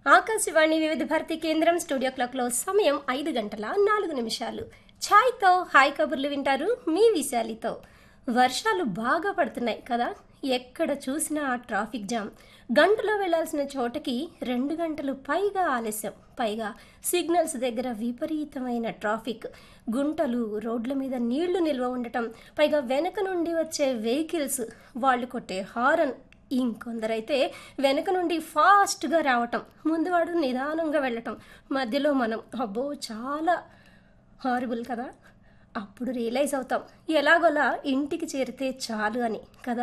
ఆకాశవాణి వివిధ భారతి కేంద్రం స్టూడియో క్లాక్లో సమయం ఐదు గంటల నాలుగు నిమిషాలు ఛాయ్తో హాయ్ కబుర్లు వింటారు మీ విశాలితో వర్షాలు బాగా పడుతున్నాయి కదా ఎక్కడ చూసినా ఆ ట్రాఫిక్ జామ్ గంటలో వెళ్లాల్సిన చోటకి రెండు గంటలు పైగా ఆలస్యం పైగా సిగ్నల్స్ దగ్గర విపరీతమైన ట్రాఫిక్ గుంటలు రోడ్ల మీద నీళ్లు నిల్వ ఉండటం పైగా వెనక నుండి వచ్చే వెహికల్స్ వాళ్ళు కొట్టే హారన్ ఇంకొందరైతే వెనక నుండి ఫాస్ట్గా రావటం ముందువాడు నిదానంగా వెళ్ళటం మధ్యలో మనం అబ్బో చాలా హారబుల్ కదా అప్పుడు రియలైజ్ అవుతాం ఎలాగోలా ఇంటికి చేరితే చాలు అని కదా